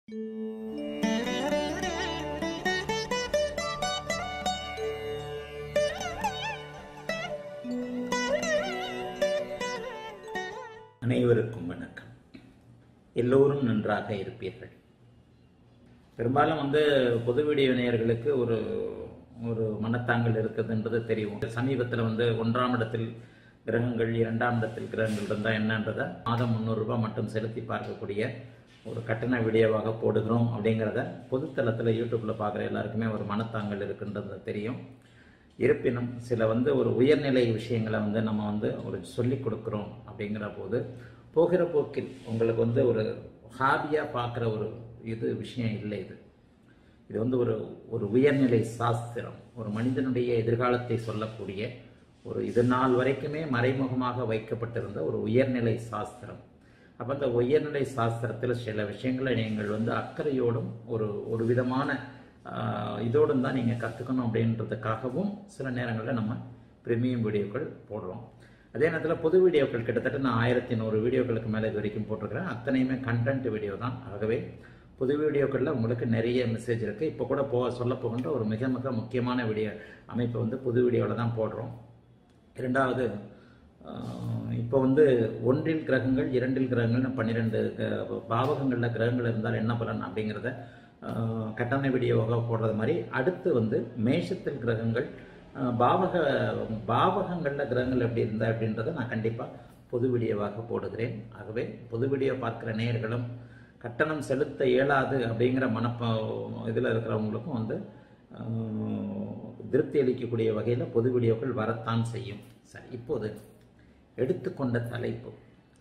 அனைவருக்கும் வணக்கம் எல்லோரும் நன்றாக இருப்பீர்கள் பெரும்பாலும் வந்து பொது வீடியோ நேயர்களுக்கு ஒரு ஒரு மனத்தாங்கல் இருக்குதுன்றது தெரியும் சமீபத்தில் வந்து ஒன்றாம் இடத்தில் கிரகங்கள் இரண்டாம் இடத்தில் கிரகங்கள் இருந்தால் என்னன்றதை மாதம் முந்நூறு ரூபாய் மட்டும் செலுத்தி பார்க்கக்கூடிய ஒரு கட்டண வீடியோவாக போடுகிறோம் அப்படிங்கிறத பொதுத்தளத்தில் யூடியூப்பில் பார்க்குற எல்லாருக்குமே ஒரு மனத்தாங்கல் இருக்குன்றது தெரியும் இருப்பினும் சில வந்து ஒரு உயர்நிலை விஷயங்களை வந்து நம்ம வந்து ஒரு சொல்லிக் கொடுக்குறோம் அப்படிங்கிற போது போகிற போக்கில் உங்களுக்கு வந்து ஒரு ஹாபியாக பார்க்குற ஒரு இது விஷயம் இல்லை இது இது வந்து ஒரு ஒரு உயர்நிலை சாஸ்திரம் ஒரு மனிதனுடைய எதிர்காலத்தை சொல்லக்கூடிய ஒரு இது நாள் வரைக்குமே மறைமுகமாக வைக்கப்பட்டிருந்த ஒரு உயர்நிலை சாஸ்திரம் அப்போ அந்த உயர்நிலை சாஸ்திரத்தில் சில விஷயங்களை நீங்கள் வந்து அக்கறையோடும் ஒரு ஒரு விதமான ஆஹ், இதோடும் தான் நீங்கள் கற்றுக்கணும் அப்படின்றதுக்காகவும் சில நேரங்களில் நம்ம ப்ரீமியம் வீடியோக்கள் போடுறோம் அதே நேரத்தில் பொது வீடியோக்கள் கிட்டத்தட்ட நான் ஆயிரத்தி நூறு வீடியோக்களுக்கு மேலே இது வரைக்கும் போட்டிருக்கிறேன் அத்தனையுமே கண்டென்ட் வீடியோ தான் ஆகவே புது வீடியோக்களில் உங்களுக்கு நிறைய மெசேஜ் இருக்குது இப்போ கூட போ சொல்ல போகின்ற ஒரு மிக மிக முக்கியமான வீடியோ அமைப்பை வந்து புது வீடியோவில் தான் போடுறோம் இரண்டாவது ஆஹ், இப்போ வந்து ஒன்றில் கிரகங்கள் இரண்டில் கிரகங்கள்னு பன்னிரெண்டு க- பாவகங்களில் கிரகங்கள் இருந்தால் என்ன பலன் அப்படிங்கிறத ஆஹ், கட்டண வீடியோவாக போடுறது மாதிரி அடுத்து வந்து மேஷத்தில் கிரகங்கள் ஆஹ், பாவக பாவகங்களில் கிரகங்கள் எப்படி இருந்தால் அப்படின்றத நான் கண்டிப்பாக பொது வீடியோவாக போடுகிறேன் ஆகவே பொது வீடியோ பார்க்குற நேயர்களும் கட்டணம் செலுத்த இயலாது அப்படிங்கிற மனப்ப இதில் இருக்கிறவங்களுக்கும் வந்து ஆஹ், திருப்தி அளிக்கக்கூடிய வகையில் பொது வீடியோக்கள் வரத்தான் செய்யும் சரி இப்போது எடுத்துக்கொண்ட தலைப்பு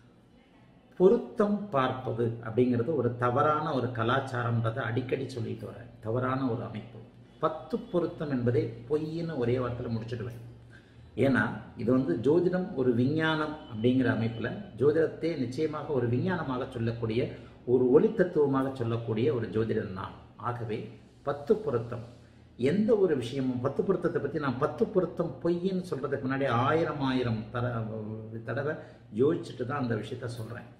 பொருத்தம் பார்ப்பது அப்படிங்கிறது ஒரு தவறான ஒரு கலாச்சாரம்ன்றதை அடிக்கடி சொல்லிட்டு வரேன் தவறான ஒரு அமைப்பு பத்து பொருத்தம் என்பதை பொய்ன்னு ஒரே வார்த்தையில் முடிச்சிடுவேன் ஏன்னா இது வந்து ஜோதிடம் ஒரு விஞ்ஞானம் அப்படிங்கிற அமைப்பில் ஜோதிடத்தை நிச்சயமாக ஒரு விஞ்ஞானமாக சொல்லக்கூடிய ஒரு ஒளி தத்துவமாக சொல்லக்கூடிய ஒரு ஜோதிடன் நான் ஆகவே பத்து பொருத்தம் எந்த ஒரு விஷயமும் பத்து பொருத்தத்தை பற்றி நான் பத்து பொருத்தம் பொய்ன்னு சொல்கிறதுக்கு முன்னாடி ஆயிரம் ஆயிரம் தர தடவை யோசிச்சுட்டு தான் அந்த விஷயத்த சொல்கிறேன்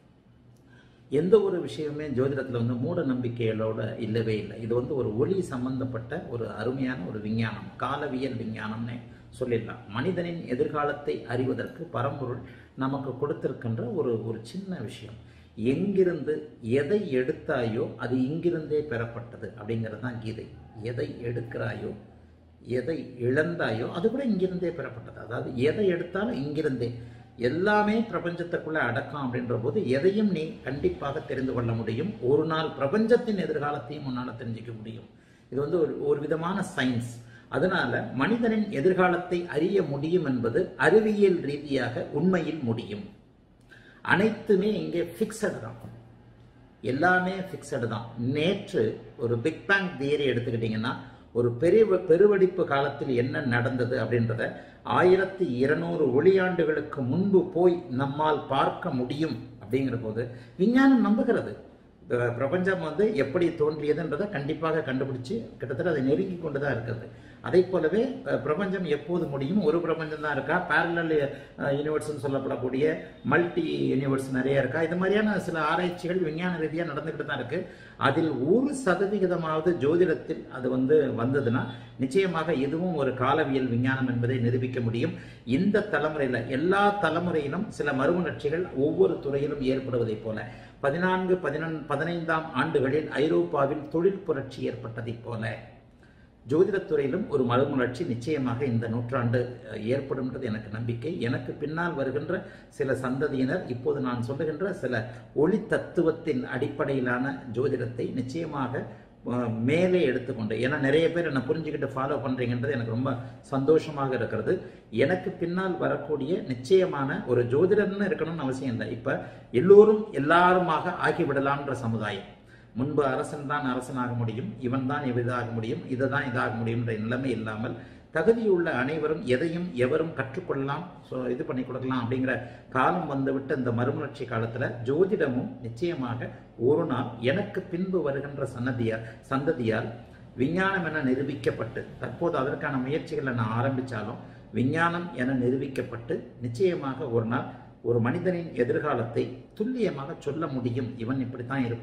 எந்த ஒரு விஷயமுமே ஜோதிடத்தில் வந்து மூட நம்பிக்கைகளோட இல்லவே இல்லை இது வந்து ஒரு ஒளி சம்பந்தப்பட்ட ஒரு அருமையான ஒரு விஞ்ஞானம் காலவியல் விஞ்ஞானம்னே சொல்லிடலாம் மனிதனின் எதிர்காலத்தை அறிவதற்கு பரம்பொருள் நமக்கு கொடுத்திருக்கின்ற ஒரு ஒரு சின்ன விஷயம் எங்கிருந்து எதை எடுத்தாயோ அது இங்கிருந்தே பெறப்பட்டது அப்படிங்கிறது தான் கீதை எதை எடுக்கிறாயோ எதை இழந்தாயோ அது கூட இங்கிருந்தே பெறப்பட்டது அதாவது எதை எடுத்தாலும் இங்கிருந்தே எல்லாமே பிரபஞ்சத்துக்குள்ள அடக்கம் அப்படின்ற போது எதையும் நீ கண்டிப்பாக தெரிந்து கொள்ள முடியும் ஒரு நாள் பிரபஞ்சத்தின் எதிர்காலத்தையும் உன்னால் தெரிஞ்சுக்க முடியும் இது வந்து ஒரு ஒரு விதமான சயின்ஸ் அதனால மனிதனின் எதிர்காலத்தை அறிய முடியும் என்பது அறிவியல் ரீதியாக உண்மையில் முடியும் அனைத்துமே இங்கே ஃபிக்ஸடு தான் எல்லாமே ஃபிக்ஸடு தான் நேற்று ஒரு பிக் பேங் தியரி எடுத்துக்கிட்டிங்கன்னா ஒரு பெரிய பெருவெடிப்பு காலத்தில் என்ன நடந்தது அப்படின்றத ஆயிரத்தி இருநூறு ஒளியாண்டுகளுக்கு முன்பு போய் நம்மால் பார்க்க முடியும் அப்படிங்கிற போது விஞ்ஞானம் நம்புகிறது இந்த பிரபஞ்சம் வந்து எப்படி தோன்றியதுன்றதை கண்டிப்பாக கண்டுபிடிச்சு கிட்டத்தட்ட அதை நெருங்கி கொண்டு தான் இருக்கிறது அதே போலவே அஹ், பிரபஞ்சம் எப்போது முடியும் ஒரு பிரபஞ்சம் தான் இருக்கா பேரலல் யூனிவர்ஸ்னு சொல்லப்படக்கூடிய மல்டி யூனிவர்ஸ் நிறைய இருக்கா இது மாதிரியான சில ஆராய்ச்சிகள் விஞ்ஞான ரீதியாக நடந்துக்கிட்டு தான் இருக்கு அதில் ஒரு சதவிகிதமாவது ஜோதிடத்தில் அது வந்து வந்ததுன்னா நிச்சயமாக இதுவும் ஒரு காலவியல் விஞ்ஞானம் என்பதை நிரூபிக்க முடியும் இந்த தலைமுறையில் எல்லா தலைமுறையிலும் சில மறுமலர்ச்சிகள் ஒவ்வொரு துறையிலும் ஏற்படுவதைப் போல பதினான்கு பதினொன் பதினைந்தாம் ஆண்டுகளில் ஐரோப்பாவில் தொழில் புரட்சி ஏற்பட்டதைப் போல ஜோதிடத்துறையிலும் ஒரு மறுமலர்ச்சி நிச்சயமாக இந்த நூற்றாண்டு அஹ், ஏற்படும்ன்றது எனக்கு நம்பிக்கை எனக்கு பின்னால் வருகின்ற சில சந்ததியினர் இப்போது நான் சொல்லுகின்ற சில ஒளி தத்துவத்தின் அடிப்படையிலான ஜோதிடத்தை நிச்சயமாக அஹ், மேலே எடுத்துக்கொண்டு ஏன்னா நிறைய பேர் என்னை புரிஞ்சுக்கிட்டு ஃபாலோ பண்றீங்கன்றது எனக்கு ரொம்ப சந்தோஷமாக இருக்கிறது எனக்கு பின்னால் வரக்கூடிய நிச்சயமான ஒரு ஜோதிடர்னு இருக்கணும்னு அவசியம் இல்லை இப்ப எல்லோரும் எல்லாருமாக ஆகிவிடலாம்ன்ற சமுதாயம் முன்பு அரசன் தான் அரசனாக முடியும் இவன் தான் இதாக முடியும் இதை தான் இதாக முடியும்ன்ற நிலைமை இல்லாமல் தகுதியுள்ள அனைவரும் எதையும் எவரும் கற்றுக்கொள்ளலாம் ஸோ இது பண்ணி கொடுக்கலாம் அப்படிங்கிற காலம் வந்துவிட்ட இந்த மறுமலர்ச்சி காலத்தில் ஜோதிடமும் நிச்சயமாக ஒரு நாள் எனக்கு பின்பு வருகின்ற சன்னதியால் சந்ததியால் விஞ்ஞானம் என நிரூபிக்கப்பட்டு தற்போது அதற்கான முயற்சிகளை நான் ஆரம்பித்தாலும் விஞ்ஞானம் என நிரூபிக்கப்பட்டு நிச்சயமாக ஒரு நாள் ஒரு மனிதனின் எதிர்காலத்தை துல்லியமாக சொல்ல முடியும் இவன் இப்படித்தான் இருப்பான்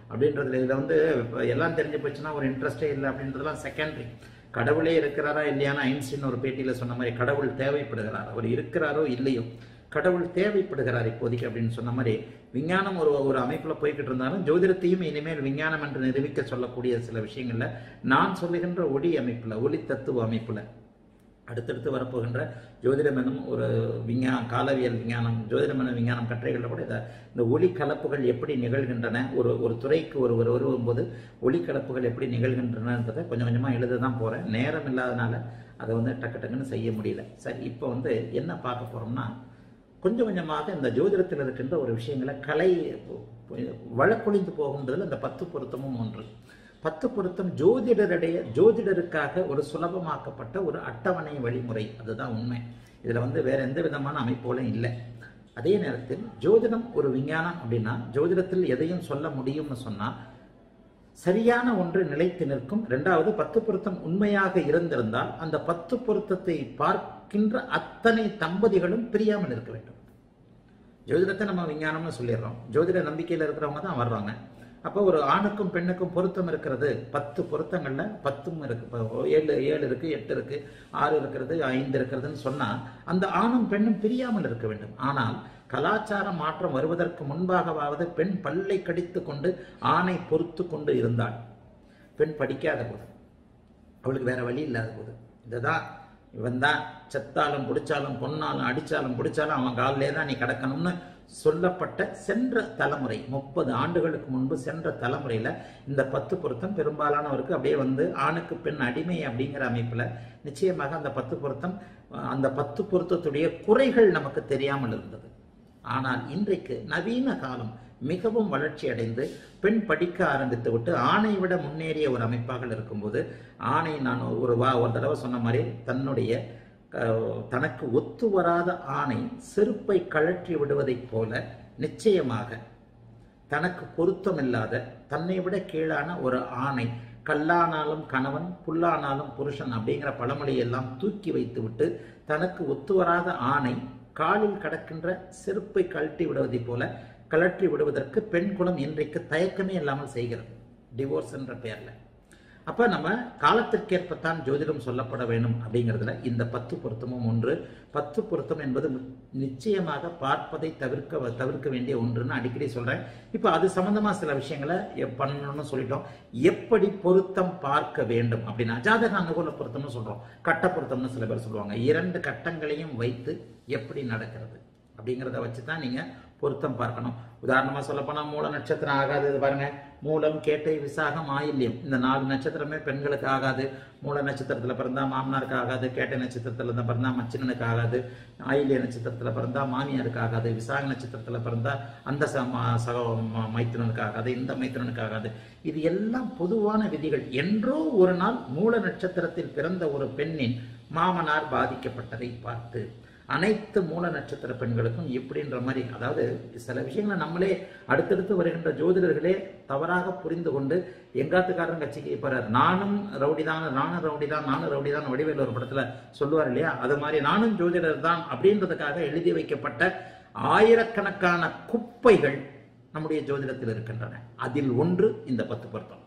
அப்படின்றதுல இதில் வந்து இப்ப எல்லாம் தெரிஞ்சு போச்சுன்னா ஒரு இன்ட்ரெஸ்டே இல்லை அப்படின்றதெல்லாம் செகண்டரி கடவுளே இருக்கிறாரா இல்லையானா ஐன்ஸ்டீன் ஒரு பேட்டியில் சொன்ன மாதிரி கடவுள் தேவைப்படுகிறார் அவர் இருக்கிறாரோ இல்லையோ கடவுள் தேவைப்படுகிறார் இப்போதைக்கு அப்படின்னு சொன்ன மாதிரி விஞ்ஞானம் ஒரு ஒரு அமைப்பில் போய்கிட்டு இருந்தாலும் ஜோதிடத்தையும் இனிமேல் விஞ்ஞானம் என்று நிரூபிக்க சொல்லக்கூடிய சில விஷயங்கள்ல நான் சொல்லுகின்ற ஒளி அமைப்பில் ஒளி தத்துவ அமைப்பில் அடுத்தடுத்து வரப்போகின்ற ஜோதிடம் எனும் ஒரு விஞ்ஞா காலவியல் விஞ்ஞானம் ஜோதிடம் எனும் விஞ்ஞானம் கட்டுரைகளில் கூட இதை இந்த ஒளி கலப்புகள் எப்படி நிகழ்கின்றன ஒரு ஒரு துறைக்கு ஒரு ஒரு வரும்போது ஒளி கலப்புகள் எப்படி நிகழ்கின்றனன்றதை கொஞ்சம் கொஞ்சமாக எழுத தான் போகிறேன் நேரம் இல்லாதனால அதை வந்து டக்கு டக்குன்னு செய்ய முடியல சரி இப்போ வந்து என்ன பார்க்க போகிறோம்னா கொஞ்சம் கொஞ்சமாக இந்த ஜோதிடத்தில் இருக்கின்ற ஒரு விஷயங்களை கலை வழக்கொழிந்து போகின்றதில் இந்த பத்து பொருத்தமும் ஒன்று பத்து பொருத்தம் ஜோதிடருடைய ஜோதிடருக்காக ஒரு சுலபமாக்கப்பட்ட ஒரு அட்டவணை வழிமுறை அதுதான் உண்மை இதில் வந்து வேற எந்த விதமான அமைப்புகளும் இல்லை அதே நேரத்தில் ஜோதிடம் ஒரு விஞ்ஞானம் அப்படின்னா ஜோதிடத்தில் எதையும் சொல்ல முடியும்னு சொன்னால் சரியான ஒன்று நிலைத்து நிற்கும் ரெண்டாவது பத்து பொருத்தம் உண்மையாக இருந்திருந்தால் அந்த பத்து பொருத்தத்தை பார்க்கின்ற அத்தனை தம்பதிகளும் பிரியாமல் இருக்க வேண்டும் ஜோதிடத்தை நம்ம விஞ்ஞானம்னு சொல்லிடுறோம் ஜோதிட நம்பிக்கையில் இருக்கிறவங்க தான் வர்றாங்க அப்போ ஒரு ஆணுக்கும் பெண்ணுக்கும் பொருத்தம் இருக்கிறது பத்து பொருத்தங்கள்ல பத்தும் இருக்கு இப்போ ஏழு ஏழு இருக்கு எட்டு இருக்கு ஆறு இருக்கிறது ஐந்து இருக்கிறதுன்னு சொன்னா அந்த ஆணும் பெண்ணும் பிரியாமல் இருக்க வேண்டும் ஆனால் கலாச்சார மாற்றம் வருவதற்கு முன்பாகவாவது பெண் பல்லை கடித்து கொண்டு ஆணை பொறுத்து கொண்டு இருந்தாள் பெண் படிக்காத போது அவளுக்கு வேற வழி இல்லாத போது இதுதான் இவன் தான் செத்தாலும் பிடிச்சாலும் கொன்னாலும் அடிச்சாலும் பிடிச்சாலும் அவன் காலிலே தான் நீ கிடக்கணும்னு சொல்லப்பட்ட சென்ற தலைமுறை முப்பது ஆண்டுகளுக்கு முன்பு சென்ற தலைமுறையில் இந்த பத்து பொருத்தம் பெரும்பாலானவருக்கு அப்படியே வந்து ஆணுக்கு பெண் அடிமை அப்படிங்கிற அமைப்பில் நிச்சயமாக அந்த பத்து பொருத்தம் அந்த பத்து பொருத்தத்துடைய குறைகள் நமக்கு தெரியாமல் இருந்தது ஆனால் இன்றைக்கு நவீன காலம் மிகவும் வளர்ச்சி அடைந்து பெண் படிக்க ஆரம்பித்து விட்டு ஆணை விட முன்னேறிய ஒரு அமைப்பாக இருக்கும்போது ஆணை நான் ஒரு வா ஒரு தடவை சொன்ன மாதிரி தன்னுடைய தனக்கு ஒத்து வராத ஆணை செருப்பை கழற்றி விடுவதைப் போல நிச்சயமாக தனக்கு பொருத்தமில்லாத தன்னை விட கீழான ஒரு ஆணை கல்லானாலும் கணவன் புல்லானாலும் புருஷன் அப்படிங்கிற பழமொழியெல்லாம் தூக்கி வைத்துவிட்டு தனக்கு ஒத்து வராத ஆணை காலில் கடக்கின்ற செருப்பை கழட்டி விடுவதைப் போல கழற்றி விடுவதற்கு பெண் குலம் இன்றைக்கு தயக்கமே இல்லாமல் செய்கிறது டிவோர்ஸ் என்ற பெயர்ல அப்ப நம்ம காலத்திற்கேற்பத்தான் ஜோதிடம் சொல்லப்பட வேண்டும் அப்படிங்கிறதுல இந்த பத்து பொருத்தமும் ஒன்று பத்து பொருத்தம் என்பது நிச்சயமாக பார்ப்பதை தவிர்க்க தவிர்க்க வேண்டிய ஒன்றுன்னு அடிக்கடி சொல்றேன் இப்போ அது சம்பந்தமா சில விஷயங்களை பண்ணணும்னு சொல்லிட்டோம் எப்படி பொருத்தம் பார்க்க வேண்டும் அப்படின்னா ஜாதக அனுகூல பொருத்தம்னு சொல்றோம் கட்ட பொருத்தம்னு சில பேர் சொல்லுவாங்க இரண்டு கட்டங்களையும் வைத்து எப்படி நடக்கிறது அப்படிங்கிறத வச்சு தான் நீங்கள் பொருத்தம் பார்க்கணும் உதாரணமாக சொல்லப்போனால் மூல நட்சத்திரம் ஆகாது இது பாருங்க மூலம் கேட்டை விசாகம் ஆயில்யம் இந்த நாலு நட்சத்திரமே பெண்களுக்கு ஆகாது மூல நட்சத்திரத்தில் பிறந்தா மாமனாருக்கு ஆகாது கேட்டை நட்சத்திரத்தில் இருந்தால் பிறந்தா மச்சினனுக்கு ஆகாது ஆயில்ய நட்சத்திரத்தில் பிறந்தா மாமியாருக்கு ஆகாது விசாக நட்சத்திரத்தில் பிறந்தா அந்த சக மைத்திரனுக்கு ஆகாது இந்த மைத்திரனுக்கு ஆகாது இது எல்லாம் பொதுவான விதிகள் என்றோ ஒரு நாள் மூல நட்சத்திரத்தில் பிறந்த ஒரு பெண்ணின் மாமனார் பாதிக்கப்பட்டதை பார்த்து அனைத்து மூல நட்சத்திர பெண்களுக்கும் இப்படின்ற மாதிரி அதாவது சில விஷயங்களை நம்மளே அடுத்தடுத்து வருகின்ற ஜோதிடர்களே தவறாக புரிந்து கொண்டு எங்காத்துக்காரன் கட்சிக்கு போறார் நானும் ரவுடி தான் நானும் ரவுடி தான் நானும் ரவுடி தான் வடிவேல் ஒரு படத்துல சொல்லுவார் இல்லையா அது மாதிரி நானும் ஜோதிடர் தான் அப்படின்றதுக்காக எழுதி வைக்கப்பட்ட ஆயிரக்கணக்கான குப்பைகள் நம்முடைய ஜோதிடத்தில் இருக்கின்றன அதில் ஒன்று இந்த பத்து பொருத்தம்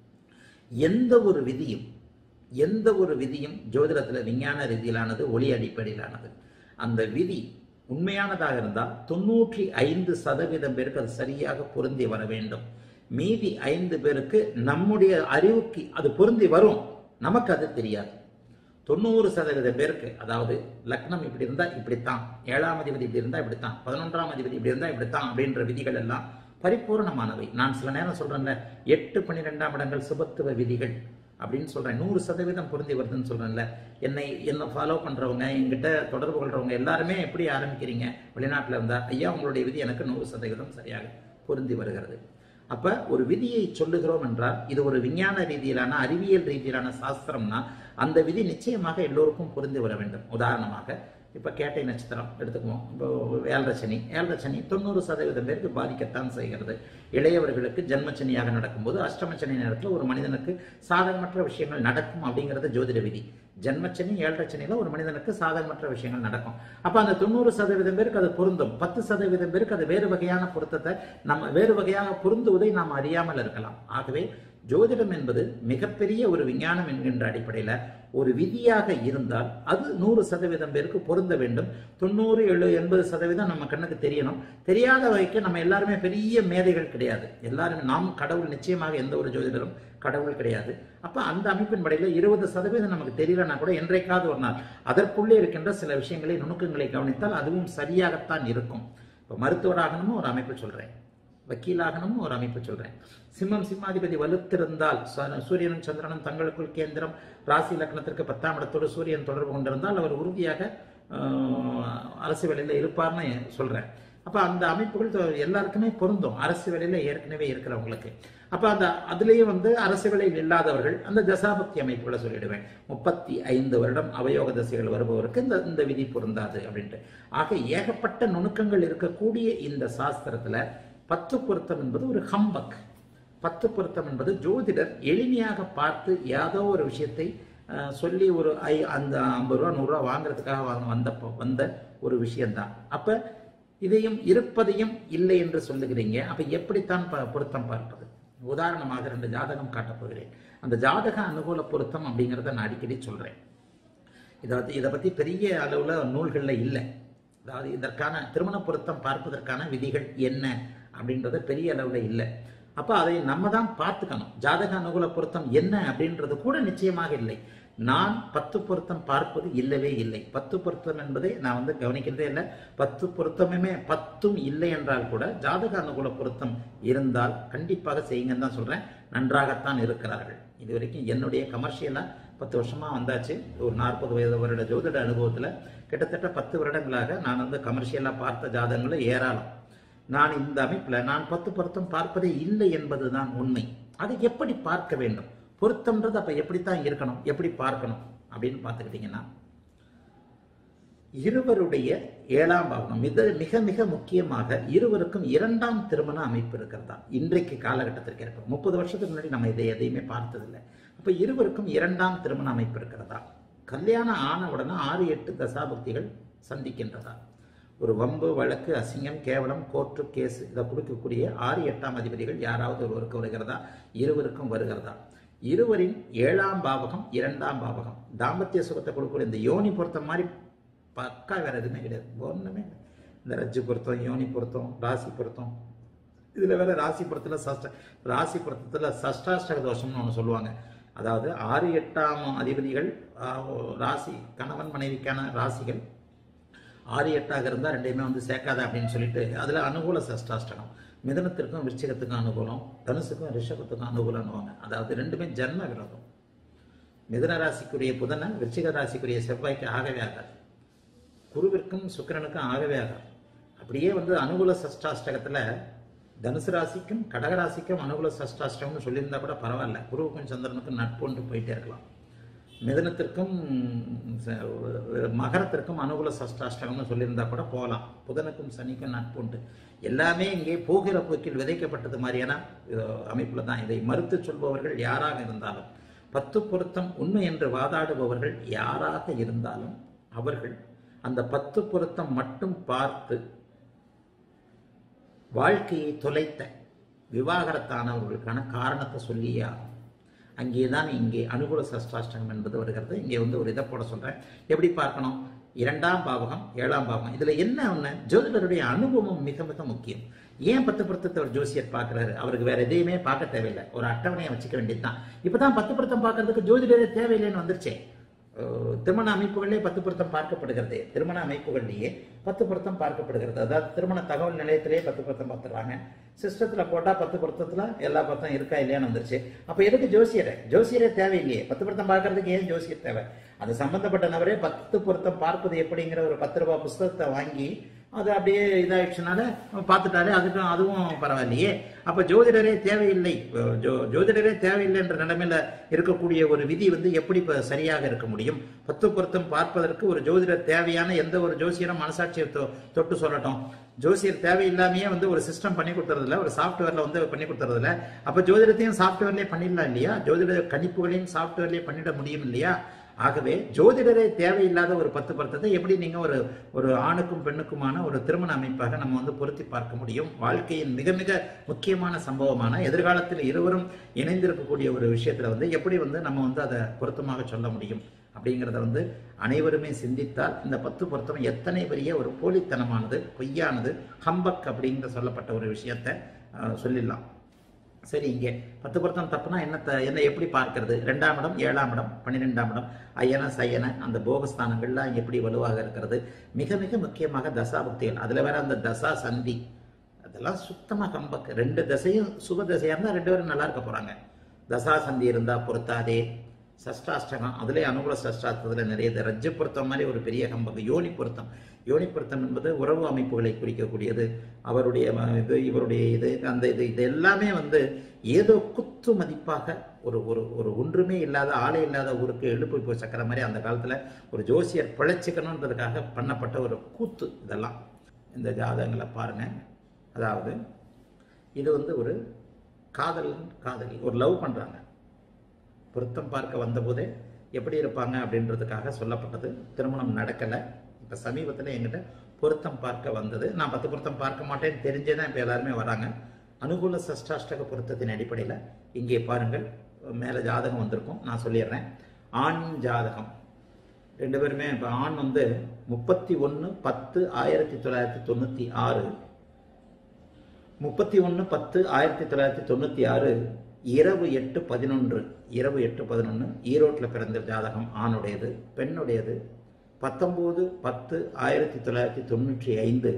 எந்த ஒரு விதியும் எந்த ஒரு விதியும் ஜோதிடத்தில் விஞ்ஞான ரீதியிலானது ஒளி அடிப்படையிலானது அந்த விதி உண்மையானதாக இருந்தால் தொண்ணூற்றி ஐந்து சதவீதம் பேருக்கு அது சரியாக பொருந்தி வர வேண்டும் மீதி ஐந்து பேருக்கு நம்முடைய அறிவுக்கு அது பொருந்தி வரும் நமக்கு அது தெரியாது தொண்ணூறு சதவீத பேருக்கு அதாவது லக்னம் இப்படி இருந்தா இப்படித்தான் ஏழாம் அதிபதி இப்படி இருந்தா இப்படித்தான் பதினொன்றாம் அதிபதி இப்படி இருந்தா இப்படித்தான் அப்படின்ற விதிகள் எல்லாம் பரிபூர்ணமானவை நான் சில நேரம் சொல்றேன்ல எட்டு பன்னிரெண்டாம் இடங்கள் சுபத்துவ விதிகள் அப்படின்னு சொல்றேன் நூறு சதவீதம் பொருந்தி வருதுன்னு சொல்றேன்ல என்னை என்ன ஃபாலோ பண்றவங்க என்கிட்ட தொடர்பு கொள்றவங்க எல்லாருமே எப்படி ஆரம்பிக்கிறீங்க வெளிநாட்டில் இருந்தா ஐயா உங்களுடைய விதி எனக்கு நூறு சதவீதம் சரியாக பொருந்தி வருகிறது அப்ப ஒரு விதியை சொல்லுகிறோம் என்றால் இது ஒரு விஞ்ஞான ரீதியிலான அறிவியல் ரீதியிலான சாஸ்திரம்னா அந்த விதி நிச்சயமாக எல்லோருக்கும் பொருந்தி வர வேண்டும் உதாரணமாக இப்போ கேட்டை நட்சத்திரம் எடுத்துக்குவோம் இப்போ ஏழரை சனி ஏழரை சனி தொண்ணூறு சதவீதம் பேருக்கு பாதிக்கத்தான் செய்கிறது இளையவர்களுக்கு ஜென்மச்சனியாக நடக்கும்போது அஷ்டமச்சனி நேரத்தில் ஒரு மனிதனுக்கு சாதகமற்ற விஷயங்கள் நடக்கும் அப்படிங்கிறது ஜோதிட விதி ஜென்மச்சனி ஏழரை சனியில் ஒரு மனிதனுக்கு சாதகமற்ற விஷயங்கள் நடக்கும் அப்போ அந்த தொண்ணூறு சதவீதம் பேருக்கு அது பொருந்தும் பத்து சதவீதம் பேருக்கு அது வேறு வகையான பொருத்தத்தை நம்ம வேறு வகையாக பொருந்துவதை நாம் அறியாமல் இருக்கலாம் ஆகவே ஜோதிடம் என்பது மிகப்பெரிய ஒரு விஞ்ஞானம் என்கின்ற அடிப்படையில் ஒரு விதியாக இருந்தால் அது நூறு சதவீதம் பேருக்கு பொருந்த வேண்டும் தொண்ணூறு எழு எண்பது சதவீதம் நம்ம கண்ணுக்கு தெரியணும் தெரியாத வரைக்கும் நம்ம எல்லாருமே பெரிய மேதைகள் கிடையாது எல்லாருமே நாம் கடவுள் நிச்சயமாக எந்த ஒரு ஜோதிடரும் கடவுள் கிடையாது அப்போ அந்த அமைப்பின் படையில் இருபது சதவீதம் நமக்கு தெரியலனா கூட என்றைக்காவது ஒரு நாள் அதற்குள்ளே இருக்கின்ற சில விஷயங்களை நுணுக்கங்களை கவனித்தால் அதுவும் சரியாகத்தான் இருக்கும் இப்போ மருத்துவராகணும்னு ஒரு அமைப்பு சொல்கிறேன் வக்கீலாகணும்னு ஒரு அமைப்பு சொல்றேன் சிம்மம் சிம்மாதிபதி வலுத்திருந்தால் ச- சூரியனும் சந்திரனும் தங்களுக்குள் கேந்திரம் ராசி லக்னத்திற்கு பத்தாம் இடத்தோடு சூரியன் தொடர்பு கொண்டிருந்தால் அவர் உறுதியாக ஆஹ், அரசு வேலையில் இருப்பார்னு சொல்றேன் அப்ப அந்த அமைப்புகள் தொ- எல்லாருக்குமே பொருந்தும் அரசு வேலையில ஏற்கனவே இருக்கிறவங்களுக்கு அப்ப அந்த அதுலயே வந்து அரசு வேலையில் இல்லாதவர்கள் அந்த தசாபக்தி அமைப்புகளை சொல்லிடுவேன் முப்பத்தி ஐந்து வருடம் அவயோக தசைகள் வருபவருக்கு இந்த இந்த விதி பொருந்தாது அப்படின்ட்டு ஆக ஏகப்பட்ட நுணுக்கங்கள் இருக்கக்கூடிய இந்த சாஸ்திரத்துல பத்து பொருத்தம் என்பது ஒரு ஹம்பக் பத்து பொருத்தம் என்பது ஜோதிடர் எளிமையாக பார்த்து ஏதோ ஒரு விஷயத்தை அஹ், சொல்லி ஒரு ஐ அந்த ஐம்பது ரூபா நூறுரூவா வாங்குறதுக்காக வாங்க வந்தப்போ வந்த ஒரு விஷயம்தான் அப்ப இதையும் இருப்பதையும் இல்லை என்று சொல்லுகிறீங்க அப்ப எப்படித்தான் ப- பொருத்தம் பார்ப்பது உதாரணமாக ரெண்டு ஜாதகம் காட்டப் போகிறேன் அந்த ஜாதக அனுகூல பொருத்தம் அப்படிங்கிறத நான் அடிக்கடி சொல்றேன் இதாவது இதை பத்தி பெரிய அளவுல நூல்கள்ல இல்லை அதாவது இதற்கான திருமண பொருத்தம் பார்ப்பதற்கான விதிகள் என்ன அப்படின்றது பெரிய அளவுல இல்லை அப்ப அதை நம்ம தான் பார்த்துக்கணும் ஜாதக அனுகூல பொருத்தம் என்ன அப்படின்றது கூட நிச்சயமாக இல்லை நான் பத்து பொருத்தம் பார்ப்பது இல்லவே இல்லை பத்து பொருத்தம் என்பதை நான் வந்து கவனிக்கிறதே இல்லை பத்து பொருத்தமுமே பத்தும் இல்லை என்றால் கூட ஜாதக அனுகூல பொருத்தம் இருந்தால் கண்டிப்பாக செய்யுங்கன்னு தான் சொல்றேன் நன்றாகத்தான் இருக்கிறார்கள் இது வரைக்கும் என்னுடைய கமர்ஷியலா பத்து வருஷமா வந்தாச்சு ஒரு நாற்பது வயது வருட ஜோதிட அனுபவத்துல கிட்டத்தட்ட பத்து வருடங்களாக நான் வந்து கமர்ஷியலா பார்த்த ஜாதகங்களை ஏராளம் நான் இந்த அமைப்புல நான் பத்து பொருத்தம் பார்ப்பதே இல்லை என்பதுதான் உண்மை அதை எப்படி பார்க்க வேண்டும் பொருத்தம்ன்றது அப்ப எப்படித்தான் இருக்கணும் எப்படி பார்க்கணும் அப்படின்னு பார்த்துக்கிட்டீங்கன்னா இருவருடைய ஏழாம் பாவம் மிக மிக மிக முக்கியமாக இருவருக்கும் இரண்டாம் திருமண அமைப்பு இருக்கிறதா இன்றைக்கு காலகட்டத்திற்கு ஏற்ப முப்பது வருஷத்துக்கு முன்னாடி நம்ம இதை எதையுமே பார்த்ததில்லை அப்ப இருவருக்கும் இரண்டாம் திருமண அமைப்பு இருக்கிறதா கல்யாணம் ஆன உடனே ஆறு எட்டு தசாபக்திகள் சந்திக்கின்றதா ஒரு வம்பு வழக்கு அசிங்கம் கேவலம் கோர்ட்டு கேஸ் இதை கொடுக்கக்கூடிய ஆறு எட்டாம் அதிபதிகள் யாராவது ஒருவருக்கு வருகிறதா இருவருக்கும் வருகிறதா இருவரின் ஏழாம் பாவகம் இரண்டாம் பாவகம் தாம்பத்திய சுகத்தை கொடுக்கக்கூடிய இந்த யோனி பொறுத்த மாதிரி பக்கா வேற எதுவுமே கிடையாது ஒண்ணுமே இல்லை. இந்த ரஜ்ஜு பொருத்தம் யோனி பொருத்தம் ராசி பொருத்தம் இதுல வேற ராசி பொருத்தத்துல சஷ்ட ராசி பொருத்தத்துல சஷ்டாஷ்டக தோஷம்னு ஒன்று சொல்லுவாங்க அதாவது ஆறு எட்டாம் அதிபதிகள் ஆஹ், ராசி கணவன் மனைவிக்கான ராசிகள் ஆறு எட்டாக இருந்தால் ரெண்டையுமே வந்து சேர்க்காத அப்படின்னு சொல்லிட்டு அதில் அனுகூல சஷ்டாஷ்டகம் மிதனத்திற்கும் விருச்சிகத்துக்கும் அனுகூலம் தனுசுக்கும் ரிஷபத்துக்கும் அனுகூலம்னுவாங்க அதாவது ரெண்டுமே ஜன்ம விரோதம் மிதன ராசிக்குரிய புதனை விருச்சிக ராசிக்குரிய செவ்வாய்க்கு ஆகவே ஆகாது குருவிற்கும் சுக்கிரனுக்கும் ஆகவே ஆகாது அப்படியே வந்து அனுகூல சஷ்டாஷ்டகத்தில் தனுசு ராசிக்கும் கடக ராசிக்கும் அனுகூல சஷ்டாஷ்டகம்னு சொல்லியிருந்தா கூட பரவாயில்ல குருவுக்கும் சந்திரனுக்கும் நட்புன்ட்டு போயிட்டே இருக்கலாம் மிதனத்திற்கும் ச- மகரத்திற்கும் அனுகூல சஷ்டாஷ்டகம்னு சொல்லியிருந்தா கூட போகலாம் புதனுக்கும் சனிக்கும் நட்புண்டு எல்லாமே இங்கே போகிற போக்கில் விதைக்கப்பட்டது மாதிரியான அஹ், அமைப்புல தான் இதை மறுத்து சொல்பவர்கள் யாராக இருந்தாலும் பத்து பொருத்தம் உண்மை என்று வாதாடுபவர்கள் யாராக இருந்தாலும் அவர்கள் அந்த பத்து பொருத்தம் மட்டும் பார்த்து வாழ்க்கையை தொலைத்த விவாகரத்தானவர்களுக்கான காரணத்தை சொல்லியே ஆகும் அங்கேதான் இங்கே அனுகூல சஷ்டாஷ்டகம் என்பது வருகிறது இங்கே வந்து ஒரு இதை போட சொல்றேன் எப்படி பார்க்கணும் இரண்டாம் பாவகம் ஏழாம் பாவகம் இதுல என்ன ஒண்ணு ஜோதிடருடைய அனுபவம் மிக மிக முக்கியம் ஏன் பத்து பொருத்தத்தை ஒரு ஜோசியர் பார்க்கறாரு அவருக்கு வேற எதையுமே பார்க்க தேவையில்லை ஒரு அட்டவணையை வச்சுக்க வேண்டியதுதான் இப்பதான் பத்து பொருத்தம் பார்க்கறதுக்கு ஜோதிடரே தேவையில்லைன்னு வந்துருச்சே அஹ் திருமண அமைப்புகளிலே பத்து பொருத்தம் பார்க்கப்படுகிறது திருமண அமைப்புகளிலேயே பத்து பொருத்தம் பார்க்கப்படுகிறது அதாவது திருமண தகவல் நிலையத்திலேயே பத்து பொருத்தம் பார்த்துடுறாங்க சிஸ்டத்துல போட்டா பத்து பொருத்தத்துல எல்லா பொருத்தம் இருக்கா இல்லையான்னு வந்துருச்சு அப்ப எதுக்கு ஜோசியரை ஜோசியரே தேவையில்லையே பத்து பொருத்தம் பார்க்கறதுக்கு ஏன் ஜோசியர் தேவை அது சம்பந்தப்பட்ட நபரே பத்து பொருத்தம் பார்ப்பது எப்படிங்கிற ஒரு பத்து ரூபாய் புஸ்தகத்தை வாங்கி அது அப்படியே இதாயிடுச்சுனால பார்த்துட்டாலே அதுக்கு அதுவும் பரவாயில்லையே அப்ப ஜோதிடரே தேவையில்லை ஜோ ஜோதிடரே தேவையில்லை என்ற நிலைமையில இருக்கக்கூடிய ஒரு விதி வந்து எப்படி இப்ப சரியாக இருக்க முடியும் பத்து பொருத்தம் பார்ப்பதற்கு ஒரு ஜோதிடர் தேவையான எந்த ஒரு ஜோசியரும் மனசாட்சியை தொ- தொட்டு சொல்லட்டும் ஜோசியர் தேவையில்லாமையே வந்து ஒரு சிஸ்டம் பண்ணி கொடுத்துறதுல ஒரு சாஃப்ட்வேர்ல வந்து பண்ணி கொடுத்துறதுல அப்ப ஜோதிடத்தையும் சாஃப்ட்வேர்லயே பண்ணிடலாம் இல்லையா ஜோதிட கணிப்புகளையும் சாஃப்ட்வேர்லயே பண்ணிட முடியும் இல்லையா ஆகவே ஜோதிடரே தேவையில்லாத ஒரு பத்து பொருத்தத்தை எப்படி நீங்க ஒரு ஒரு ஆணுக்கும் பெண்ணுக்குமான ஒரு திருமண அமைப்பாக நம்ம வந்து பொருத்தி பார்க்க முடியும் வாழ்க்கையின் மிக மிக முக்கியமான சம்பவமான எதிர்காலத்தில் இருவரும் இணைந்திருக்கக்கூடிய ஒரு விஷயத்துல வந்து எப்படி வந்து நம்ம வந்து அதை பொருத்தமாக சொல்ல முடியும் அப்படிங்கிறத வந்து அனைவருமே சிந்தித்தால் இந்த பத்து பொருத்தம் எத்தனை பெரிய ஒரு போலித்தனமானது பொய்யானது ஹம்பக் அப்படிங்கிற சொல்லப்பட்ட ஒரு விஷயத்தை அஹ், சொல்லிடலாம் சரி இங்கே பத்து பொருத்தம் தப்புனா என்ன த- என்ன எப்படி பார்க்கிறது ரெண்டாம் இடம் ஏழாம் இடம் பன்னிரெண்டாம் இடம் அயன சயன அந்த போகஸ்தானங்கள்லாம் எப்படி வலுவாக இருக்கிறது மிக மிக முக்கியமாக தசாபக்திகள் அதுல வேற அந்த தசா சந்தி அதெல்லாம் சுத்தமா கம்பக்கு ரெண்டு தசையும் சுப தசையா இருந்தா ரெண்டு பேரும் நல்லா இருக்க போறாங்க தசா சந்தி இருந்தா பொருத்தாதே சஷ்டாஷ்டகம் அதுலேயே அனுகூல சஷ்டாஷ்டத்தில் நிறைய இது ரஜ்ஜு பொருத்தம் மாதிரி ஒரு பெரிய கம்பகம் யோனி பொருத்தம் யோனி பொருத்தம் என்பது உறவு அமைப்புகளை குறிக்கக்கூடியது அவருடைய ம- இது இவருடைய இது அந்த இது இது எல்லாமே வந்து ஏதோ குத்து மதிப்பாக ஒரு ஒரு ஒரு ஒன்றுமே இல்லாத ஆளே இல்லாத ஊருக்கு எழுப்பு இப்போ சக்கர மாதிரி அந்த காலத்துல ஒரு ஜோசியர் பிழைச்சிக்கணுன்றதுக்காக பண்ணப்பட்ட ஒரு கூத்து இதெல்லாம் இந்த ஜாதகங்களை பாருங்க அதாவது இது வந்து ஒரு காதலன் காதலி ஒரு லவ் பண்றாங்க பொருத்தம் பார்க்க வந்தபோதே எப்படி இருப்பாங்க அப்படின்றதுக்காக சொல்லப்பட்டது திருமணம் நடக்கலை இப்போ சமீபத்தில் என்கிட்ட பொருத்தம் பார்க்க வந்தது நான் பத்து பொருத்தம் பார்க்க மாட்டேன்னு தெரிஞ்சே தான் இப்போ எல்லாருமே வராங்க அனுகூல சஷ்டாஷ்டக பொருத்தத்தின் அடிப்படையில் இங்கே பாருங்கள் மேலே ஜாதகம் வந்திருக்கும் நான் சொல்லிடுறேன் ஆண் ஜாதகம் ரெண்டு பேருமே இப்போ ஆண் வந்து முப்பத்தி ஒன்று பத்து ஆயிரத்தி தொள்ளாயிரத்தி தொண்ணூற்றி ஆறு முப்பத்தி ஒன்று பத்து ஆயிரத்தி தொள்ளாயிரத்தி தொண்ணூற்றி ஆறு இரவு எட்டு பதினொன்று இரவு எட்டு பதினொன்று ஈரோட்டில் பிறந்த ஜாதகம் ஆணுடையது பெண்ணுடையது பத்தொம்போது பத்து ஆயிரத்தி தொள்ளாயிரத்தி தொண்ணூற்றி ஐந்து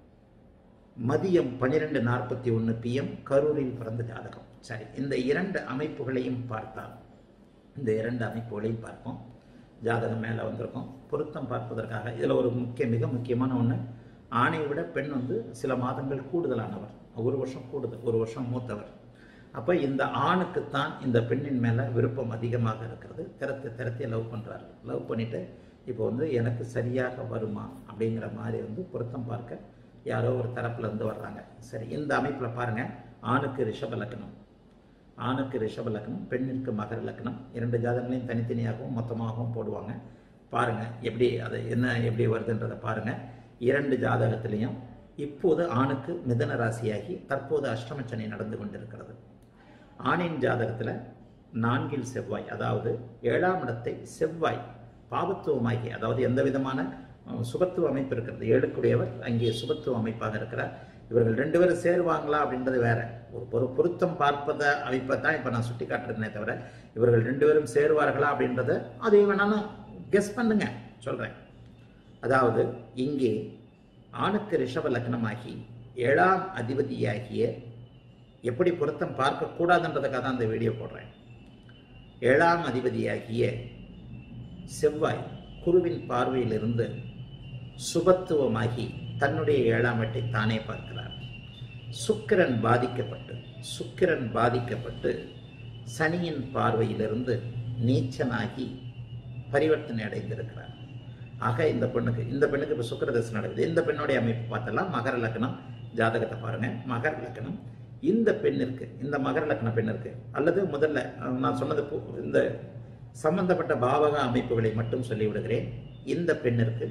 மதியம் பன்னிரெண்டு நாற்பத்தி ஒன்று பிஎம் கரூரில் பிறந்த ஜாதகம் சரி இந்த இரண்டு அமைப்புகளையும் பார்த்தால் இந்த இரண்டு அமைப்புகளையும் பார்ப்போம் ஜாதகம் மேலே வந்திருக்கும் பொருத்தம் பார்ப்பதற்காக இதில் ஒரு முக்கிய மிக முக்கியமான ஒன்று ஆணை விட பெண் வந்து சில மாதங்கள் கூடுதலானவர் ஒரு வருஷம் கூடுதல் ஒரு வருஷம் மூத்தவர் அப்போ இந்த ஆணுக்குத்தான் இந்த பெண்ணின் மேலே விருப்பம் அதிகமாக இருக்கிறது திறத்து திறத்தி லவ் பண்ணுறாரு லவ் பண்ணிட்டு இப்போ வந்து எனக்கு சரியாக வருமா அப்படிங்கிற மாதிரி வந்து பொருத்தம் பார்க்க யாரோ ஒரு தரப்புல இருந்து வர்றாங்க சரி இந்த அமைப்பில் பாருங்க ஆணுக்கு ரிஷப லக்னம் ஆணுக்கு ரிஷப லக்னம் பெண்ணிற்கு மகர லக்னம் இரண்டு ஜாதகங்களையும் தனித்தனியாகவும் மொத்தமாகவும் போடுவாங்க பாருங்க எப்படி அது என்ன எப்படி வருதுன்றதை பாருங்க இரண்டு ஜாதகத்திலையும் இப்போது ஆணுக்கு மிதன ராசியாகி தற்போது அஷ்டம சனி நடந்து கொண்டிருக்கிறது ஆணின் ஜாதகத்தில் நான்கில் செவ்வாய் அதாவது ஏழாம் இடத்தை செவ்வாய் பாவத்துவமாகி அதாவது எந்த விதமான அஹ், சுபத்துவ அமைப்பு இருக்கிறது ஏழுக்குடையவர் அங்கே சுபத்துவ அமைப்பாக இருக்கிறார் இவர்கள் ரெண்டு பேரும் சேருவாங்களா அப்படின்றது வேற ஒரு பொரு பொருத்தம் பார்ப்பத அமைப்பை தான் இப்போ நான் சுட்டி காட்டுறேனே தவிர இவர்கள் ரெண்டு பேரும் சேருவார்களா அப்படின்றத அதை வேணாலும் கெஸ் பண்ணுங்க சொல்றேன் அதாவது இங்கே ஆணுக்கு ரிஷப லக்னமாகி ஏழாம் அதிபதியாகிய எப்படி பொருத்தம் பார்க்கக்கூடாதுன்றதுக்காக தான் அந்த வீடியோ போடுறேன் ஏழாம் அதிபதியாகிய செவ்வாய் குருவின் பார்வையிலிருந்து சுபத்துவமாகி தன்னுடைய ஏழாம் வீட்டை தானே பார்க்கிறார் சுக்கிரன் பாதிக்கப்பட்டு சுக்கிரன் பாதிக்கப்பட்டு சனியின் பார்வையிலிருந்து நீச்சனாகி பரிவர்த்தனை அடைந்திருக்கிறார் ஆக இந்த பெண்ணுக்கு இந்த பெண்ணுக்கு இப்போ சுக்கிரதசை நடக்குது இந்த பெண்ணுடைய அமைப்பு பார்த்தலாம் மகர லக்னம் ஜாதகத்தை பாருங்க மகர லக்னம் இந்த பெண்ணிற்கு இந்த மகர லக்ன பெண்ணிற்கு அல்லது முதல்ல அஹ், நான் சொன்னது பு- இந்த சம்பந்தப்பட்ட பாவக அமைப்புகளை மட்டும் சொல்லி விடுகிறேன் இந்த பெண்ணிற்கு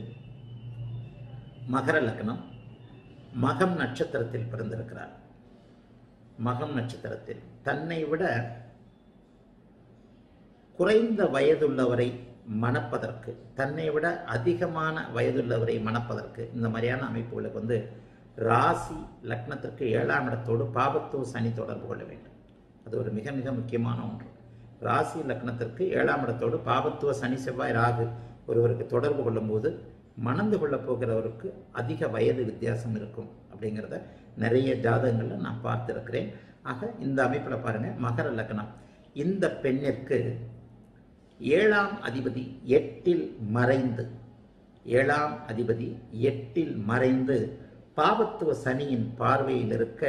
மகர லக்னம் மகம் நட்சத்திரத்தில் பிறந்திருக்கிறார் மகம் நட்சத்திரத்தில் தன்னை விட குறைந்த வயதுள்ளவரை மணப்பதற்கு தன்னை விட அதிகமான வயதுள்ளவரை மணப்பதற்கு இந்த மாதிரியான அமைப்புகளுக்கு வந்து ராசி லக்னத்திற்கு ஏழாம் இடத்தோடு பாபத்துவ சனி தொடர்பு கொள்ள வேண்டும் அது ஒரு மிக மிக முக்கியமான ஒன்று ராசி லக்னத்திற்கு ஏழாம் இடத்தோடு பாபத்துவ சனி செவ்வாய் ராகு ஒருவருக்கு தொடர்பு கொள்ளும்போது மணந்து கொள்ளப் போகிறவருக்கு அதிக வயது வித்தியாசம் இருக்கும் அப்படிங்கிறத நிறைய ஜாதகங்கள்ல நான் பார்த்திருக்கிறேன் ஆக இந்த அமைப்பில் பாருங்க மகர லக்னம் இந்த பெண்ணிற்கு ஏழாம் அதிபதி எட்டில் மறைந்து ஏழாம் அதிபதி எட்டில் மறைந்து பாவத்துவ சனியின் பார்வையில் இருக்க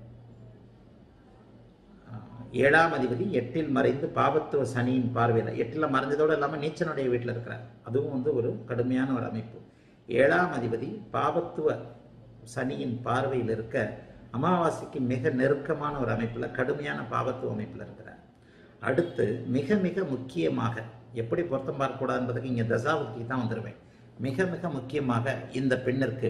ஏழாம் அதிபதி எட்டில் மறைந்து பாவத்துவ சனியின் பார்வையில் எட்டில் மறைஞ்சதோடு இல்லாமல் நீச்சனுடைய வீட்டில் இருக்கிறார் அதுவும் வந்து ஒரு கடுமையான ஒரு அமைப்பு ஏழாம் அதிபதி பாவத்துவ சனியின் பார்வையில் இருக்க அமாவாசைக்கு மிக நெருக்கமான ஒரு அமைப்பில் கடுமையான பாவத்துவ அமைப்பில் இருக்கிறார் அடுத்து மிக மிக முக்கியமாக எப்படி பொருத்தம் பார்க்கக்கூடாதுன்றதுக்கு இங்கே தசாபுத்தி தான் வந்துடுவேன் மிக மிக முக்கியமாக இந்த பெண்ணிற்கு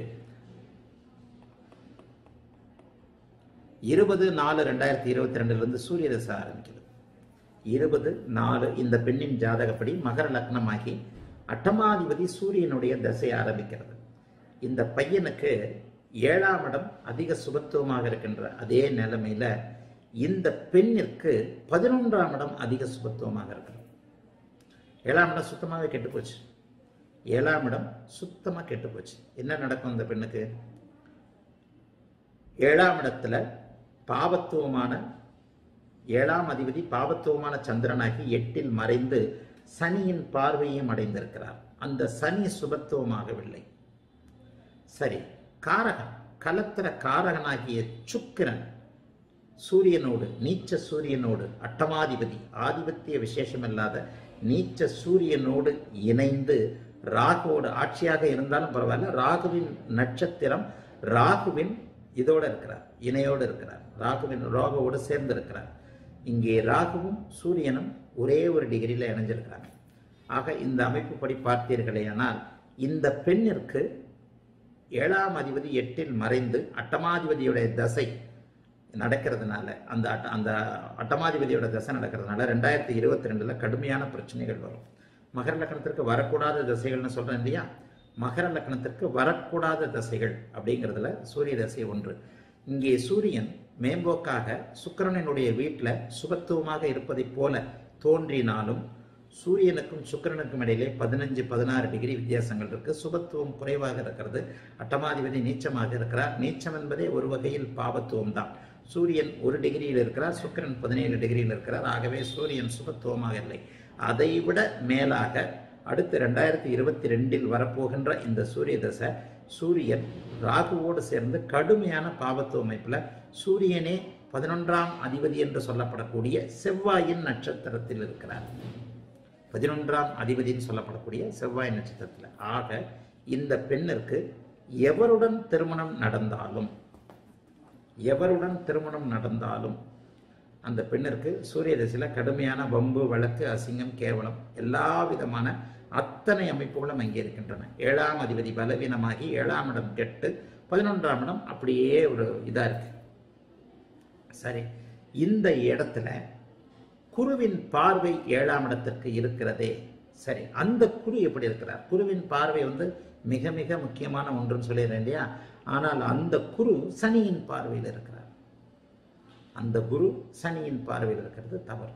இருபது நாலு ரெண்டாயிரத்தி இருபத்தி ரெண்டுலேருந்து சூரிய தசை ஆரம்பிக்குது இருபது நாலு இந்த பெண்ணின் ஜாதகப்படி மகர லக்னமாகி அட்டமாதிபதி சூரியனுடைய தசை ஆரம்பிக்கிறது இந்த பையனுக்கு ஏழாம் இடம் அதிக சுபத்துவமாக இருக்கின்ற அதே நிலைமையில இந்த பெண்ணிற்கு பதினொன்றாம் இடம் அதிக சுபத்துவமாக இருக்கிறது ஏழாம் இடம் சுத்தமாகவே கெட்டு போச்சு ஏழாம் இடம் சுத்தமாக கெட்டு போச்சு என்ன நடக்கும் இந்த பெண்ணுக்கு ஏழாம் இடத்துல பாவத்துவமான ஏழாம் அதிபதி பாவத்துவமான சந்திரனாகி எட்டில் மறைந்து சனியின் பார்வையும் அடைந்திருக்கிறார் அந்த சனி சுபத்துவமாகவில்லை சரி காரகன் கலத்திர காரகனாகிய சுக்கிரன் சூரியனோடு நீச்ச சூரியனோடு அட்டமாதிபதி ஆதிபத்திய விசேஷமில்லாத நீச்ச சூரியனோடு இணைந்து ராகுவோடு ஆட்சியாக இருந்தாலும் பரவாயில்ல ராகுவின் நட்சத்திரம் ராகுவின் இதோடு இருக்கிறார் இணையோடு இருக்கிறார் ராகுவின் ராகுவோடு சேர்ந்து இருக்கிறார் இங்கே ராகுவும் சூரியனும் ஒரே ஒரு டிகிரியில் இணைஞ்சிருக்கிறாங்க ஆக இந்த அமைப்புப்படி பார்த்தீர்களேயானால் இந்த பெண்ணிற்கு ஏழாம் அதிபதி எட்டில் மறைந்து அட்டமாதிபதியுடைய தசை நடக்கிறதுனால அந்த அட்ட அந்த அட்டமாதிபதியோட தசை நடக்கிறதுனால ரெண்டாயிரத்தி இருபத்தி ரெண்டில் கடுமையான பிரச்சனைகள் வரும் மகர லக்னத்திற்கு வரக்கூடாத தசைகள்னு சொல்கிறேன் இல்லையா மகர லக்னத்திற்கு வரக்கூடாத தசைகள் அப்படிங்கிறதுல சூரிய தசை ஒன்று இங்கே சூரியன் மேம்போக்காக சுக்கிரனினுடைய வீட்டில் சுபத்துவமாக இருப்பதைப் போல தோன்றினாலும் சூரியனுக்கும் சுக்கிரனுக்கும் இடையிலே பதினஞ்சு பதினாறு டிகிரி வித்தியாசங்கள் இருக்கு சுபத்துவம் குறைவாக இருக்கிறது அட்டமாதிபதி நீச்சமாக இருக்கிறார் நீச்சம் என்பதே ஒரு வகையில் பாவத்துவம் தான் சூரியன் ஒரு டிகிரியில் இருக்கிறார் சுக்கிரன் பதினேழு டிகிரியில் இருக்கிறார் ஆகவே சூரியன் சுபத்துவமாக இல்லை அதைவிட மேலாக அடுத்து ரெண்டாயிரத்தி இருபத்தி ரெண்டில் வரப்போகின்ற இந்த சூரிய தசை சூரியன் ராகுவோடு சேர்ந்து கடுமையான பாவத்துவ அமைப்பில் சூரியனே பதினொன்றாம் அதிபதி என்று சொல்லப்படக்கூடிய செவ்வாயின் நட்சத்திரத்தில் இருக்கிறார் பதினொன்றாம் அதிபதின்னு சொல்லப்படக்கூடிய செவ்வாய் நட்சத்திரத்தில் ஆக இந்த பெண்ணிற்கு எவருடன் திருமணம் நடந்தாலும் எவருடன் திருமணம் நடந்தாலும் அந்த பெண்ணிற்கு சூரிய திசையில் கடுமையான வம்பு வழக்கு அசிங்கம் கேவலம் எல்லா விதமான அத்தனை அமைப்புகளும் அங்கே இருக்கின்றன ஏழாம் அதிபதி பலவீனமாகி ஏழாம் இடம் கெட்டு பதினொன்றாம் இடம் அப்படியே ஒரு இதாக இருக்கு சரி இந்த இடத்துல குருவின் பார்வை ஏழாம் இடத்திற்கு இருக்கிறதே சரி அந்த குரு எப்படி இருக்கிறார் குருவின் பார்வை வந்து மிக மிக முக்கியமான ஒன்றுன்னு சொல்லிடுறேன் இல்லையா ஆனால் அந்த குரு சனியின் பார்வையில் இருக்கிறார் அந்த குரு சனியின் பார்வையில் இருக்கிறது தவறு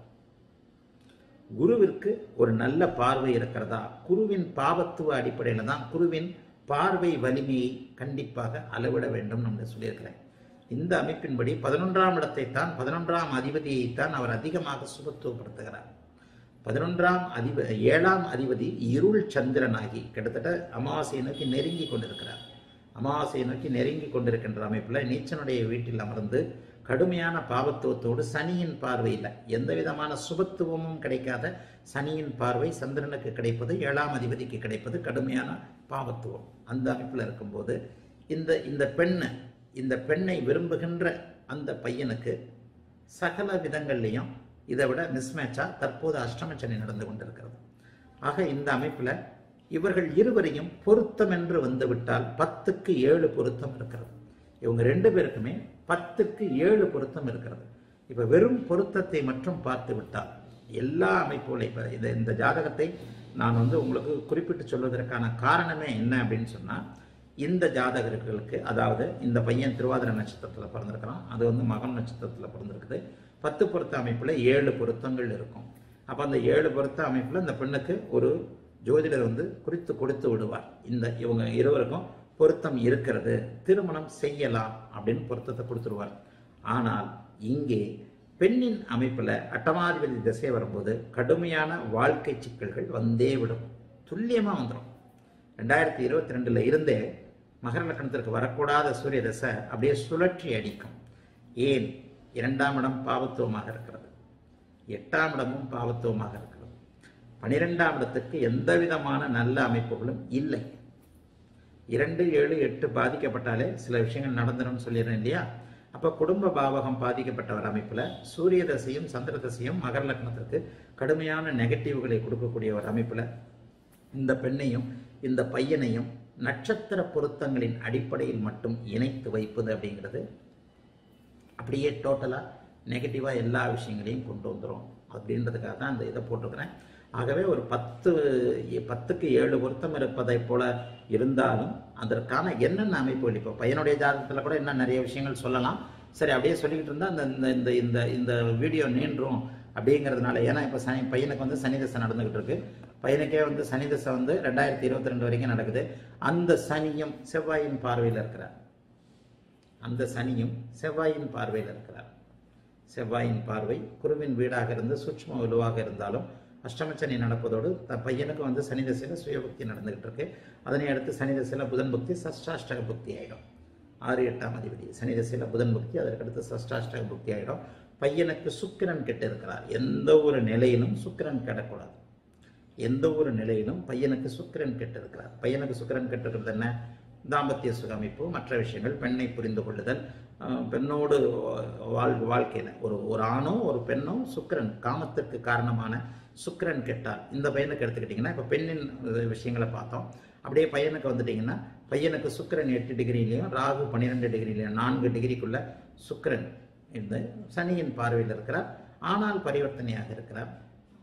குருவிற்கு ஒரு நல்ல பார்வை இருக்கிறதா குருவின் பாவத்துவ அடிப்படையில் தான் குருவின் பார்வை வலிமையை கண்டிப்பாக அளவிட வேண்டும் நம்ம சொல்லியிருக்கிறேன் இந்த அமைப்பின்படி பதினொன்றாம் இடத்தை தான் பதினொன்றாம் அதிபதியைத்தான் அவர் அதிகமாக சுபத்துவப்படுத்துகிறார் பதினொன்றாம் அதிப ஏழாம் அதிபதி இருள் சந்திரனாகி கிட்டத்தட்ட அமாவாசையை நோக்கி நெருங்கி கொண்டிருக்கிறார் அமாவாசையை நோக்கி நெருங்கி கொண்டிருக்கின்ற அமைப்பில் நீச்சனுடைய வீட்டில் அமர்ந்து கடுமையான பாவத்துவத்தோடு சனியின் பார்வையில் எந்த விதமான சுபத்துவமும் கிடைக்காத சனியின் பார்வை சந்திரனுக்கு கிடைப்பது ஏழாம் அதிபதிக்கு கிடைப்பது கடுமையான பாவத்துவம் அந்த அமைப்பில் இருக்கும்போது இந்த இந்த பெண்ணை இந்த பெண்ணை விரும்புகின்ற அந்த பையனுக்கு சகல விதங்கள்லையும் இதை விட மிஸ்மேட்சாக தற்போது அஷ்டமச்சனி நடந்து கொண்டிருக்கிறது ஆக இந்த அமைப்பில் இவர்கள் இருவரையும் பொருத்தம் என்று வந்துவிட்டால் பத்துக்கு ஏழு பொருத்தம் இருக்கிறது இவங்க ரெண்டு பேருக்குமே பத்துக்கு ஏழு பொருத்தம் இருக்கிறது இப்போ வெறும் பொருத்தத்தை மட்டும் பார்த்து விட்டால் எல்லா அமைப்புகளையும் இப்போ இந்த இந்த ஜாதகத்தை நான் வந்து உங்களுக்கு குறிப்பிட்டு சொல்வதற்கான காரணமே என்ன அப்படின்னு சொன்னால் இந்த ஜாதகர்களுக்கு அதாவது இந்த பையன் திருவாதிரை நட்சத்திரத்தில் பிறந்திருக்கிறான் அது வந்து மகம் நட்சத்திரத்தில் பிறந்திருக்குது பத்து பொருத்த அமைப்பில் ஏழு பொருத்தங்கள் இருக்கும் அப்போ அந்த ஏழு பொருத்த அமைப்பில் இந்த பெண்ணுக்கு ஒரு ஜோதிடர் வந்து குறித்து கொடுத்து விடுவார் இந்த இவங்க இருவருக்கும் பொருத்தம் இருக்கிறது திருமணம் செய்யலாம் அப்படின்னு பொருத்தத்தை கொடுத்துருவார் ஆனால் இங்கே பெண்ணின் அமைப்பில் அட்டமாதிபதி திசை வரும்போது கடுமையான வாழ்க்கை சிக்கல்கள் வந்தே விடும் துல்லியமாக வந்துடும் ரெண்டாயிரத்தி இருபத்தி ரெண்டில் இருந்தே மகர லக்னத்திற்கு வரக்கூடாத சூரிய தசை அப்படியே சுழற்றி அடிக்கும் ஏன் இரண்டாம் இடம் பாவத்துவமாக இருக்கிறது எட்டாம் இடமும் பாவத்துவமாக இருக்கிறது பனிரெண்டாம் இடத்துக்கு எந்த விதமான நல்ல அமைப்புகளும் இல்லை இரண்டு ஏழு எட்டு பாதிக்கப்பட்டாலே சில விஷயங்கள் நடந்துடும் சொல்லிடுறேன் இல்லையா அப்போ குடும்ப பாவகம் பாதிக்கப்பட்ட ஒரு அமைப்பில் சூரிய தசையும் சந்திர தசையும் மகர லக்னத்திற்கு கடுமையான நெகட்டிவ்களை கொடுக்கக்கூடிய ஒரு அமைப்பில் இந்த பெண்ணையும் இந்த பையனையும் நட்சத்திர பொருத்தங்களின் அடிப்படையில் மட்டும் இணைத்து வைப்பது அப்படிங்கிறது அப்படியே டோட்டலாக நெகட்டிவாக எல்லா விஷயங்களையும் கொண்டு வந்துடும் அப்படின்றதுக்காக தான் அந்த இதை போட்டிருக்கிறேன் ஆகவே ஒரு பத்து பத்துக்கு ஏழு பொருத்தம் இருப்பதை போல இருந்தாலும் அதற்கான என்னென்ன அமைப்புகள் இப்போ பையனுடைய ஜாதகத்தில் கூட இன்னும் நிறைய விஷயங்கள் சொல்லலாம் சரி அப்படியே சொல்லிக்கிட்டு இருந்தால் அந்த இந்த இந்த இந்த இந்த வீடியோ நீண்டும் அப்படிங்கிறதுனால ஏன்னா இப்போ சனி பையனுக்கு வந்து சனி தசை நடந்துகிட்டு இருக்கு பையனுக்கே வந்து சனி தசை வந்து ரெண்டாயிரத்தி இருபத்தி ரெண்டு வரைக்கும் நடக்குது அந்த சனியும் செவ்வாயின் பார்வையில் இருக்கிறார் அந்த சனியும் செவ்வாயின் பார்வையில் இருக்கிறார் செவ்வாயின் பார்வை குருவின் வீடாக இருந்து சூட்சும வலுவாக இருந்தாலும் அஷ்டமச்சனி நடப்பதோடு த பையனுக்கு வந்து சனி தசையில் சுயபக்தி நடந்துகிட்டு இருக்கு அதனை அடுத்து சனி தசையில் புதன் பக்தி சஷ்டாஷ்டக பக்தி ஆகிடும் ஆறு எட்டாம் அதிபதி சனி தசையில் புதன் பக்தி அதற்கடுத்து சஷ்டாஷ்டக பக்தி ஆகிடும் பையனுக்கு சுக்கிரன் கெட்டு இருக்கிறார் எந்த ஒரு நிலையிலும் சுக்கிரன் கெடக்கூடாது எந்த ஒரு நிலையிலும் பையனுக்கு சுக்கிரன் கெட்டு இருக்கிறார் பையனுக்கு சுக்கிரன் கெட்டு இருக்கிறது என்ன தாம்பத்திய சுகமைப்பு மற்ற விஷயங்கள் பெண்ணை புரிந்து கொள்ளுதல் அஹ், பெண்ணோடு வாழ் வாழ்க்கையில் ஒரு ஒரு ஆணோ ஒரு பெண்ணோ சுக்கிரன் காமத்திற்கு காரணமான சுக்கிரன் கெட்டால் இந்த பையனுக்கு எடுத்துக்கிட்டிங்கன்னா இப்போ பெண்ணின் அஹ், விஷயங்களை பார்த்தோம் அப்படியே பையனுக்கு வந்துட்டிங்கன்னா பையனுக்கு சுக்கிரன் எட்டு டிகிரிலையும் ராகு பன்னிரெண்டு டிகிரிலையும் நான்கு டிகிரிக்குள்ள சுக்கிரன் இந்த சனியின் பார்வையில் இருக்கிறார் ஆனால் பரிவர்த்தனையாக இருக்கிறார்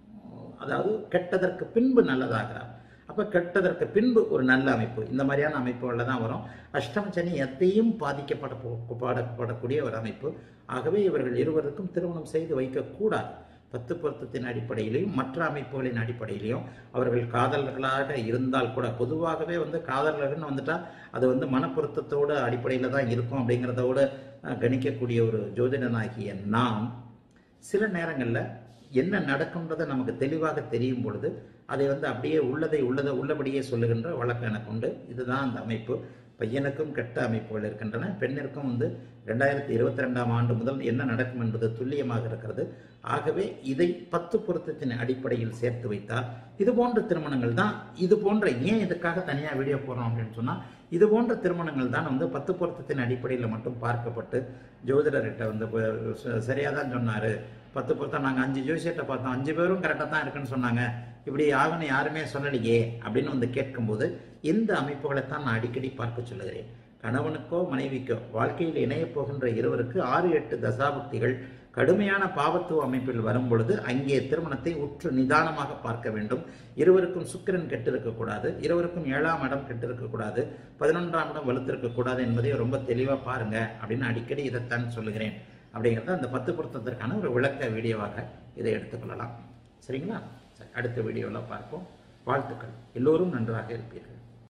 அதாவது கெட்டதற்கு பின்பு நல்லதாகிறார் அப்ப கெட்டதற்கு பின்பு ஒரு நல்ல அமைப்பு இந்த மாதிரியான அமைப்புகளில் தான் வரும் அஷ்டம சனி எத்தையும் பாதிக்கப்பட போ- பாடப்படக்கூடிய ஒரு அமைப்பு ஆகவே இவர்கள் இருவருக்கும் திருமணம் செய்து வைக்கக்கூடாது பத்து பொருத்தத்தின் அடிப்படையிலையும் மற்ற அமைப்புகளின் அடிப்படையிலையும் அவர்கள் காதலர்களாக இருந்தால் கூட பொதுவாகவே வந்து காதலர்கள்னு வந்துட்டா அது வந்து மனப்பொருத்தத்தோட அடிப்படையில் தான் இருக்கும் அப்படிங்கிறதோட அஹ், கணிக்கக்கூடிய ஒரு ஜோதிடனாகிய நாம் சில நேரங்களில் என்ன நடக்கும்ன்றதை நமக்கு தெளிவாக தெரியும் பொழுது அதை வந்து அப்படியே உள்ளதை உள்ளதை உள்ளபடியே சொல்லுகின்ற வழக்கம் எனக்கு உண்டு இதுதான் அந்த அமைப்பு பையனுக்கும் கெட்ட அமைப்புகள் இருக்கின்றன பெண்ணிற்கும் வந்து ரெண்டாயிரத்தி இருபத்தி ரெண்டாம் ஆண்டு முதல் என்ன நடக்கும் என்பது துல்லியமாக இருக்கிறது ஆகவே இதை பத்து பொருத்தத்தின் அடிப்படையில் சேர்த்து வைத்தால் இது போன்ற திருமணங்கள் தான் இது போன்ற ஏன் இதுக்காக தனியாக வீடியோ போடுறோம் அப்படின்னு சொன்னால் இது போன்ற திருமணங்கள் தான் வந்து பத்து பொருத்தத்தின் அடிப்படையில் மட்டும் பார்க்கப்பட்டு ஜோதிடர்கிட்ட வந்து சரியாக தான் சொன்னார் பத்து பொருத்தம் நாங்கள் அஞ்சு ஜோசியத்தை பார்த்தோம் அஞ்சு பேரும் கரெக்டாக தான் இருக்குன்னு சொன்னாங்க இப்படி ஆகுன்னு யாருமே சொல்லலையே அப்படின்னு வந்து கேட்கும்போது இந்த அமைப்புகளைத்தான் நான் அடிக்கடி பார்க்க சொல்லுகிறேன் கணவனுக்கோ மனைவிக்கோ வாழ்க்கையில் இணையப் போகின்ற இருவருக்கு ஆறு எட்டு தசாபுக்திகள் கடுமையான பாவத்துவ அமைப்பில் வரும் பொழுது அங்கே திருமணத்தை உற்று நிதானமாக பார்க்க வேண்டும் இருவருக்கும் சுக்கிரன் கெட்டிருக்கக்கூடாது இருவருக்கும் ஏழாம் இடம் கெட்டிருக்கக்கூடாது பதினொன்றாம் இடம் வலுத்திருக்கக்கூடாது என்பதை ரொம்ப தெளிவாக பாருங்க அப்படின்னு அடிக்கடி இதைத்தான் சொல்லுகிறேன் அப்படிங்கிறத அந்த பத்து பொருத்தத்திற்கான ஒரு விளக்க வீடியோவாக இதை எடுத்துக்கொள்ளலாம் சரிங்களா சரி அடுத்த வீடியோவில் பார்ப்போம் வாழ்த்துக்கள் எல்லோரும் நன்றாக இருப்பீர்கள்